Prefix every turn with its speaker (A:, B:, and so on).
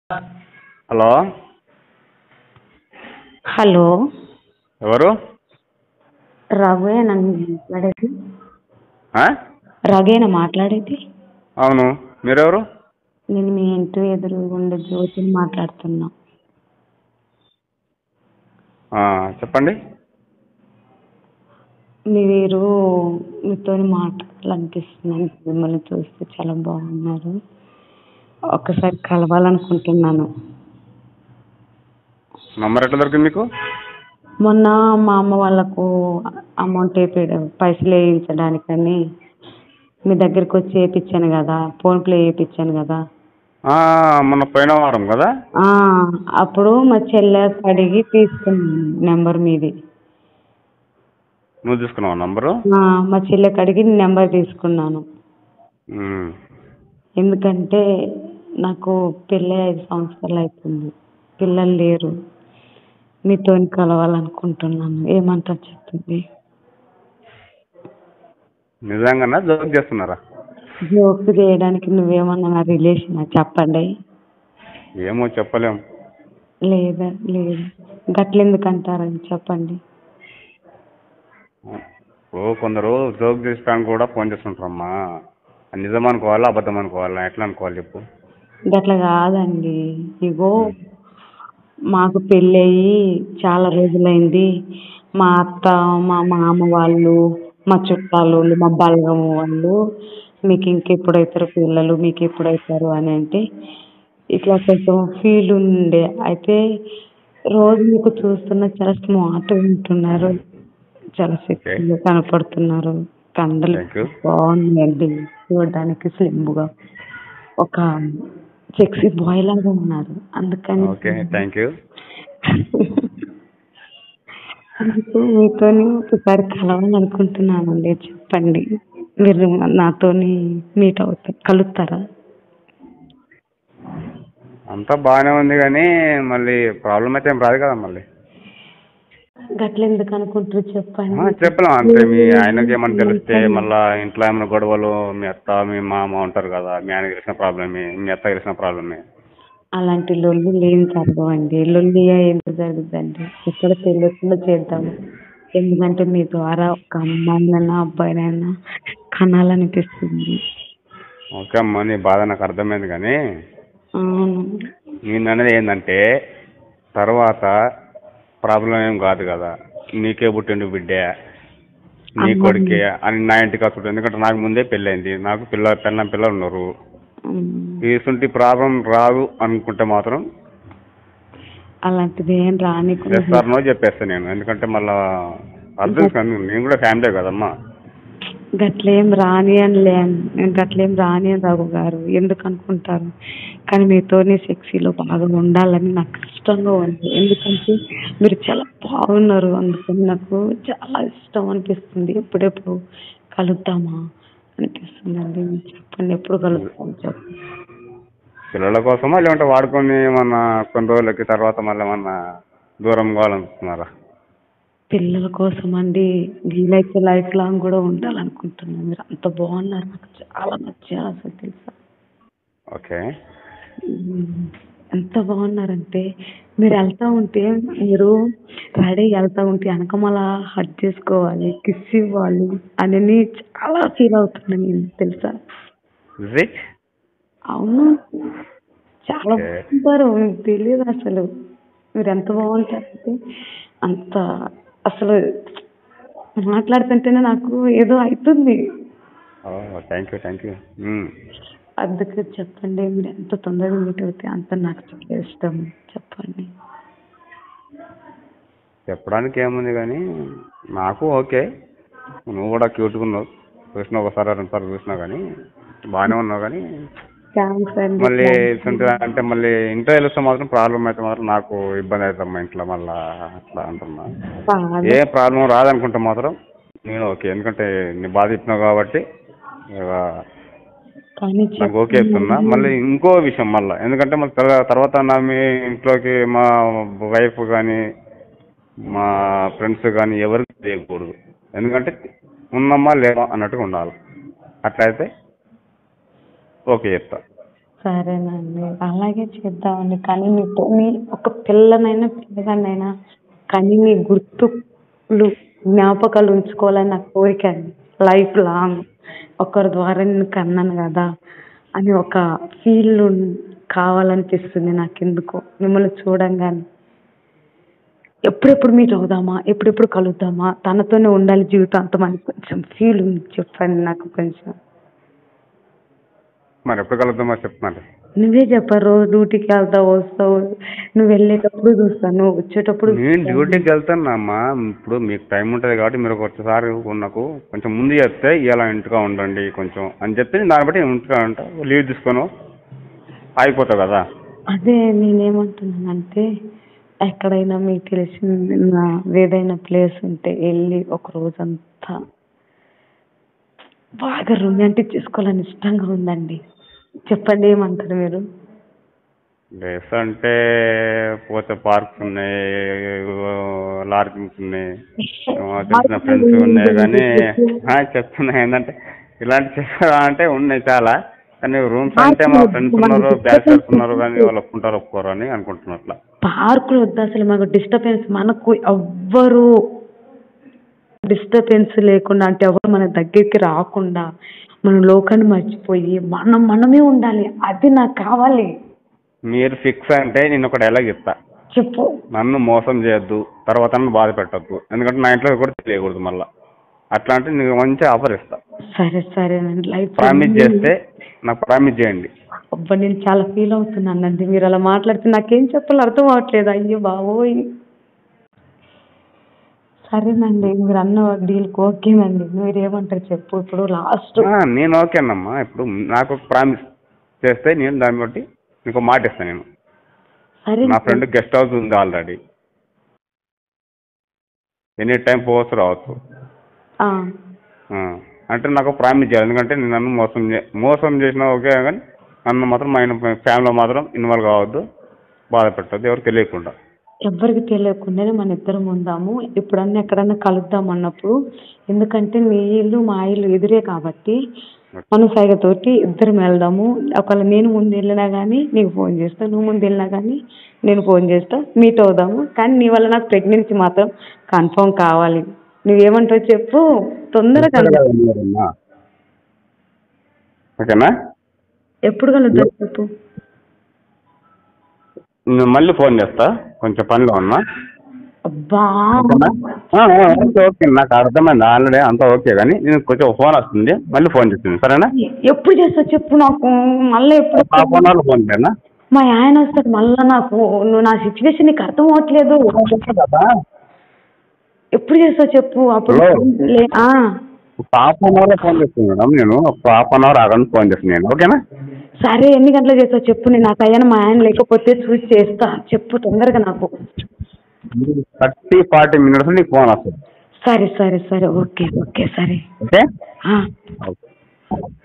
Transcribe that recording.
A: Hello
B: hello
A: ఎవరు
B: రఘుయేనా మాట్లాడేది
A: ఆ?
B: రఘుయేనా మాట్లాడేది
A: అవును మీరెవరు
B: నేను మీ ఇంటి ఎదురు ఉండే జ్యోతిని మాట్లాడుతున్నా
A: ఆ, చెప్పండి
B: మీరు మీతో మాట్లాడాలనిపిస్తుంది మిమ్మల్ని చూస్తే చాలా బాగున్నారు ఒకసారి కలవాలనుకుంటున్నాను
A: నంబర్ ఎట్లా దొరికింది మీకు
B: మొన్న మా అమ్మ వాళ్ళకు అమౌంట్ వేపి పైసలు వేయించడానికని మీ దగ్గరికి వచ్చి వేయించాను కదా ఫోన్పే వేయించాను కదా
A: ఆ, మొన్న పోయిన వారం కదా
B: ఆ, అప్పుడు మా చెల్లెకి అడిగి తీసుకున్నాను నెంబర్ మీది
A: నువ్వు తీసుకున్నావు నంబరు
B: ఆ, మా చెల్లెకి అడిగి నెంబర్ తీసుకున్నాను
A: ఉమ్.
B: ఎందుకంటే నాకు పెళ్ళి ఐదు సంవత్సరాలు అవుతుంది పిల్లలు లేరు మీతో కలవాలనుకుంటున్నాను ఏమంటారు చెప్పండి
A: నిజంగానా జోక్ చేస్తున్నారా
B: జోక్ చేయడానికి నువ్వేమన్నా నా రిలేషన్ చెప్పండి
A: ఏమో చెప్పలేం
B: లేదా లేదు గట్లెందుకు అంటారని చెప్పండి
A: ఓ కొందరు జోక్ చేసడానికి కూడా ఫోన్ చేస్తుంటారమ్మా అది నిజం అనుకోవాలా అబద్ధం అనుకోవాలా ఎట్లా అనుకోవాలి చెప్పు
B: గట్ల కాదండి ఇగో మాకు పెళ్ళయి చాలా రోజులైంది మా అత్త మా మామ వాళ్ళు మా చుట్టాలు మా బలగం వాళ్ళు మీకు ఇంకెప్పుడైతారు పిల్లలు మీకు ఎప్పుడైతారు అని అంటే ఇట్లా కొంచెం ఫీల్ ఉండే అయితే రోజు మీకు చూస్తున్న చాలా స్మార్ట్గా ఉంటున్నారు చాలా సెక్సీగా కనపడుతున్నారు కండలు
A: Thank you.
B: బాగున్నాయండి చూడడానికి స్లిమ్గా ఒక సెక్సీ బాయ్ లాగా ఉన్నారు అందుకని
A: ఓకే థ్యాంక్ యూ
B: అందుకు మీతోని ఒకసారి కలవాలనుకుంటున్నానండి చెప్పండి మీరు నాతోని మీట్ అవుతారు కలుస్తారా
A: అంతా బాగానే ఉంది కానీ మళ్ళీ ప్రాబ్లం అయితే ఏం రాదు కదా మళ్ళీ
B: గట్ల ఎందుకు అనుకుంటారు
A: ఆ,
B: చెప్పండి
A: చెప్పలేం అంతే మీ ఆయనకి ఏమన్నా తెలిస్తే మళ్ళా ఇంట్లో ఏమైనా గొడవలు మీ అత్త మీ మామ ఉంటారు కదా మీ ఆయన తెలిసిన ప్రాబ్లమే మీ అత్త తెలిసిన ప్రాబ్లమే
B: అలాంటి లొల్లి లేని జరగవండి లొల్లి ఎందుకు జరుగుతుందండి ఇక్కడ తెలియకుండా చేద్దాము ఎందుకంటే మీ ద్వారా ఒక అమ్మాయినైనా అబ్బాయినైనా కనాలనిపిస్తుంది
A: ఓకే అమ్మ నీ బాధ నాకు అర్థమైంది కానీ
B: అవును
A: నేను అనేది ఏంటంటే తర్వాత ప్రాబ్లం ఏం కాదు కదా నీకే పుట్టిండు బిడ్డే నీ
B: అమ్మ.
A: కొడుకే అని నా ఇంటికి వస్తుంది ఎందుకంటే నాకు ముందే పెళ్ళైంది నాకు పిల్ల పిల్లం పిల్లలు ఉన్నారు
B: ఉమ్.
A: ఇటువంటి ప్రాబ్లం రాదు అనుకుంటే మాత్రం
B: అలాంటిది ఏం రాని
A: ఎస్ ఆర్ నో చెప్పేస్తాను నేను ఎందుకంటే మళ్ళా అర్థం కాదు నేను కూడా ఫ్యామిలీ కదమ్మా
B: గట్లేం రాని అని లేను నేను గట్లేం రాని అని రఘు గారు ఎందుకు అనుకుంటారు కానీ మీతోనే సెక్సీలో బాగా ఉండాలని నాకు ఇష్టంగా ఉంది ఎందుకంటే మీరు చాలా బాగున్నారు అందుకని నాకు చాలా ఇష్టం అనిపిస్తుంది ఎప్పుడెప్పుడు కలుద్దామా అనిపిస్తుందండి చెప్పండి ఎప్పుడు కలుద్దాం చెప్పండి
A: పిల్లల కోసమా లేదంటే వాడుకొని ఏమన్నా కొన్ని రోజులకి తర్వాత మళ్ళీ ఏమన్నా దూరం కావాలనుకుంటున్నారా
B: పిల్లల కోసం అండి వీలైతే లైఫ్ లాంగ్ కూడా ఉండాలనుకుంటున్నాను మీరు అంత బాగున్నారు నాకు చాలా నచ్చారు అసలు తెలుసా
A: ఓకే
B: ఉమ్, ఎంత బాగున్నారంటే మీరు వెళ్తా ఉంటే మీరు రెడీ వెళ్తా ఉంటే వెనకమాల హట్ చేసుకోవాలి కిస్ ఇవ్వాలి అని నేను చాలా ఫీల్ అవుతున్నాను నేను తెలుసా
A: ఇజ్ ఇట్
B: అవును చాలా
A: Okay.
B: బాగుంటారు మీకు తెలియదు అసలు మీరు ఎంత బాగుంటారంటే అంత అసలు మాట్లాడుతుంటేనే నాకు ఏదో అవుతుంది
A: థ్యాంక్ యూ థ్యాంక్ యూ
B: అందుకే చెప్పండి మీరు ఎంత తొందరగా మీట్ అవుతే అంత నాకు చాలా ఇష్టం చెప్పండి
A: చెప్పడానికి ఏముంది కానీ నాకు ఓకే నువ్వు కూడా క్యూట్గా ఉన్నావు చూసిన ఒకసారి రెండుసార్లు చూసినా కానీ బాగానే ఉన్నావు కానీ
B: థ్యాంక్స్ అండి
A: మళ్ళీ ఇటువంటి అంటే మళ్ళీ ఇంట్లో తెలిస్తే మాత్రం ప్రాబ్లం అయితే మాత్రం నాకు ఇబ్బంది అవుతుంది మా ఇంట్లో మళ్ళా అట్లా అంటున్నా
B: బాగా
A: ఏ ప్రాబ్లం రాదనుకుంటే మాత్రం నేను ఓకే ఎందుకంటే నీ బాధ ఇచ్చినావు కాబట్టి ఇక
B: కానీ
A: నాకు ఓకే చెప్తున్నా మళ్ళీ ఇంకో విషయం మళ్ళీ ఎందుకంటే మళ్ళీ తర్వా- తర్వాత నా మీ ఇంట్లోకి మా వైఫ్ కానీ మా ఫ్రెండ్స్ కానీ ఎవరికి చేయకూడదు ఎందుకంటే ఉన్నమ్మా లేవా అన్నట్టుగా ఉండాలి అట్లయితే ఓకే చెప్తా
B: సరేనండి అలాగే చేద్దామండి కానీ మీతో మీ ఒక పిల్లనైనా పిల్లగానైనా కానీ మీ గుర్తులు జ్ఞాపకాలు ఉంచుకోవాలని నా కోరిక అండి లైఫ్ లాంగ్ ఒకరి ద్వారా నేను కన్నాను కదా అని ఒక ఫీల్ కావాలనిపిస్తుంది నాకు ఎందుకో మిమ్మల్ని చూడంగానే ఎప్పుడెప్పుడు మీట్ అవుదామా ఎప్పుడెప్పుడు కలుద్దామా తనతోనే ఉండాలి జీవితాంతం అని కొంచెం ఫీల్ ఉంది చెప్పండి నాకు కొంచెం
A: మరి ఎప్పుడు కలుద్దామో చెప్తున్నాను
B: నువ్వే చెప్పారు రోజు డ్యూటీకి వెళ్తావు వస్తావు నువ్వు వెళ్ళేటప్పుడు చూస్తాను నువ్వు వచ్చేటప్పుడు
A: నేను డ్యూటీకి వెళ్తాను అమ్మా ఇప్పుడు మీకు టైం ఉంటుంది కాబట్టి మీరు ఒకసారి నాకు కొంచెం ముందు చెప్తే ఇలా ఇంటిగా ఉండండి కొంచెం అని చెప్తే నేను దాన్ని బట్టి ఇంటిగా ఉంటా లీవ్ తీసుకోను ఆగిపోతావు కదా
B: అదే నేనేమంటున్నానంటే ఎక్కడైనా మీకు తెలిసిన ఏదైనా ప్లేస్ ఉంటే వెళ్ళి ఒక రోజంతా బాగా రొమాంటిక్ చేసుకోవాలని ఇష్టంగా ఉందండి చెప్పండి ఏమంటారు మీరు
A: డేస్ అంటే పోతే పార్క్స్ ఉన్నాయి లార్కింగ్స్ ఉన్నాయి ఏమో తెలిసిన ఫ్రెండ్స్ ఉన్నాయి కానీ ఆ, చెప్తున్నా ఏంటంటే ఇలాంటి చెప్పా అంటే ఉన్నాయి చాలా కానీ రూమ్స్ అంటే మా ఫ్రెండ్స్ ఉన్నారు బ్యాచిలర్స్ ఉన్నారు కానీ వాళ్ళు ఒప్పుకుంటారు ఒప్పుకోరు అని అనుకుంటున్నా అట్లా
B: పార్కులు వద్దు అసలు మాకు డిస్టర్బెన్స్ మనకు ఎవ్వరు డిస్టర్బెన్స్ లేకుండా అంటే ఎవరు మన దగ్గరికి రాకుండా మన లోకాన్ని మర్చిపోయి మనం మనమే ఉండాలి అది నాకు కావాలి
A: మీరు ఫిక్స్ అంటే నేను ఒక డైలాగ్ చెప్తా
B: చెప్పు
A: నన్ను మోసం చేయొద్దు తర్వాత నన్ను బాధ పెట్టద్దు ఎందుకంటే నా ఇంట్లో కూడా తెలియకూడదు మళ్ళీ అట్లా అంటే నీకు మంచి ఆఫర్ ఇస్తా
B: సరే సరేనండి లైఫ్
A: ప్రామిస్ చేస్తే నాకు ప్రామిస్ చేయండి
B: అబ్బా నేను చాలా ఫీల్ అవుతున్నానండి మీరు అలా మాట్లాడితే నాకేం చెప్పాలో అర్థం అవ్వట్లేదు అయ్యో బాబోయ్ సరేనండి మీరు అన్న డీల్కి ఓకేనండి మీరు ఏమంటారు చెప్పు ఇప్పుడు లాస్ట్
A: ఆ, నేను ఓకేనమ్మా ఇప్పుడు నాకు ఒక ప్రామిస్ చేస్తే నేను దాన్ని బట్టి నీకు మాట ఇస్తాను నేను
B: సరే
A: నా ఫ్రెండ్ గెస్ట్ హౌస్ ఉంది ఆల్రెడీ ఎనీ టైం పోవచ్చు రావచ్చు
B: ఆ,
A: ఆ, అంటే నాకు ప్రామిస్ చేయాలి ఎందుకంటే నేను నన్ను మోసం చే మోసం చేసినా ఓకే కానీ నన్ను మాత్రం మా ఫ్యామిలీలో మాత్రం ఇన్వాల్వ్ కావద్దు బాధ పెట్టద్దు ఎవరు తెలియకుండా
B: ఎవ్వరికి తెలియకుండానే మన ఇద్దరం ఉందాము ఎప్పుడన్నా ఎక్కడన్నా కలుద్దాం అన్నప్పుడు ఎందుకంటే నీ ఇల్లు మా ఇల్లు ఎదురే కాబట్టి మన సైగతోటి ఇద్దరం వెళ్దాము ఒకవేళ నేను ముందు వెళ్ళినా కానీ నీకు ఫోన్ చేస్తా నువ్వు ముందు వెళ్ళినా కానీ నేను ఫోన్ చేస్తా మీట్ అవుదాము కానీ నీ వల్ల నాకు ప్రెగ్నెన్సీ మాత్రం కన్ఫర్మ్ కావాలి నువ్వేమంటావు చెప్పు తొందరగా కలుద్దాం.
A: ఓకేనా
B: ఎప్పుడు కలుద్దాం చెప్పు
A: నేను మళ్ళీ ఫోన్ చేస్తా కొంచెం పనిలో ఉన్నా
B: అబ్బా
A: ఓకేనా ఆ, ఆ, ఓకే ఓకే నాకు అర్థమైంది ఆల్రెడీ అంతా ఓకే కానీ నేను కొంచెం ఫోన్ వస్తుంది మళ్ళీ ఫోన్ చేస్తుంది సరేనా
B: ఎప్పుడు చేస్తావు చెప్పు నాకు మళ్ళీ ఎప్పుడు
A: ఆ ఫోన్ వాళ్ళు ఫోన్ చేయనా
B: మా ఆయన వస్తాడు మళ్ళా నాకు నువ్వు నా సిచ్యువేషన్ నీకు అర్థం అవ్వట్లేదు ఎప్పుడు చేస్తావు చెప్పు అప్పుడు
A: హలో.
B: లే- ఆ,
A: ఒక హాఫ్ అన్ అవర్లో ఫోన్ చేస్తాను మేడం నేను ఒక హాఫ్ అన్ అవర్ ఆగండి ఫోన్ చేస్తాను నేను ఓకేనా
B: సరే ఎన్ని గంటలు చేస్తావు చెప్పు నేను నాకు అయ్యాను మా ఆయన లేకపోతే చూసి చేస్తా చెప్పు తొందరగా నాకు
A: థర్టీ ఫార్టీ మినిట్స్ నీకు ఫోన్ వస్తుంది
B: సరే సరే సరే ఓకే ఓకే సరే
A: ఓకే
B: ఆ.
A: ఓకే